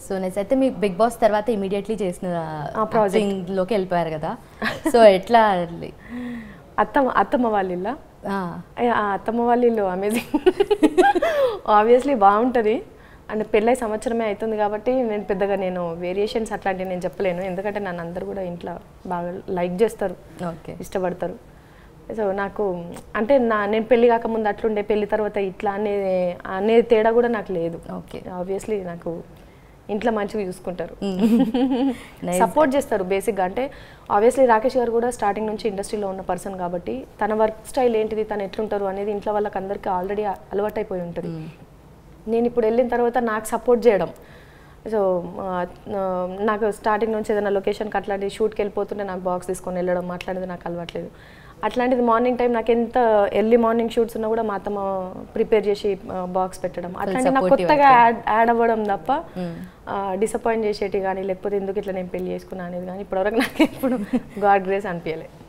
So next అయితే మీ Bigg Boss తర్వాత ఇమీడియట్లీ చేసిన ఆ project. acting లోకి వెళ్ళిపోయారు కదా సో ఎట్లా అత్తమ్మ అత్తమ్మ వాళ్ళ ఇల్లా ఆ, ఏ, ఆ అత్తమ్మ వాళ్ళ ఇల్లు అమేజింగ్ ఆబ్వియస్లీ బాగుంటుంది అంటే పెళ్ళై సంవత్సరమే అవుతుంది కాబట్టి నేను పెద్దగా నేను వేరియేషన్స్ అట్లాంటివి నేను చెప్పలేను ఎందుకంటే నన్ను అందరు కూడా ఇంట్లో బాగా లైక్ చేస్తారు ఓకే ఇష్టపడతారు సో నాకు అంటే నా నేను పెళ్లి కాకముందు అట్లుండే పెళ్లి తర్వాత ఇట్లా అనే అనే తేడా కూడా నాకు లేదు ఓకే ఆబ్వియస్లీ నాకు ఇంట్లో మంచిగా చూసుకుంటారు Nice. సపోర్ట్ చేస్తారు బేసిక్గా అంటే ఆబ్వియస్లీ రాకేష్ గారు కూడా స్టార్టింగ్ నుంచి ఇండస్ట్రీలో ఉన్న పర్సన్ కాబట్టి తన వర్క్ స్టైల్ ఏంటిది తను ఎట్లుంటారు అనేది ఇంట్లో వాళ్ళకి అందరికీ ఆల్రెడీ అలవాటైపోయి ఉంటుంది నేను ఇప్పుడు వెళ్ళిన తర్వాత నాకు సపోర్ట్ చేయడం సో ఆ, ఆ, నాకు స్టార్టింగ్ నుంచి ఏదైనా లొకేషన్కి అట్లాంటి షూట్కి వెళ్ళిపోతుంటే నాకు బాక్స్ తీసుకొని వెళ్ళడం అట్లాంటిది నాకు అలవాట్లేదు అట్లాంటిది మార్నింగ్ టైం నాకు ఎంత ఎర్లీ మార్నింగ్ షూట్స్ ఉన్నా కూడా మా అత్తమ్మ ప్రిపేర్ చేసి బాక్స్ పెట్టడం అట్లాంటి నాకు supportive కొత్తగా యాడ్ యాడ్ అవ్వడం తప్ప డిసప్పాయింట్ చేసేటి కానీ లేకపోతే ఎందుకు ఇట్లా నేను పెళ్లి చేసుకున్నా అనేది కానీ ఇప్పటివరకు నాకు ఎప్పుడు గాడ్ గ్రేస్ అనిపించలే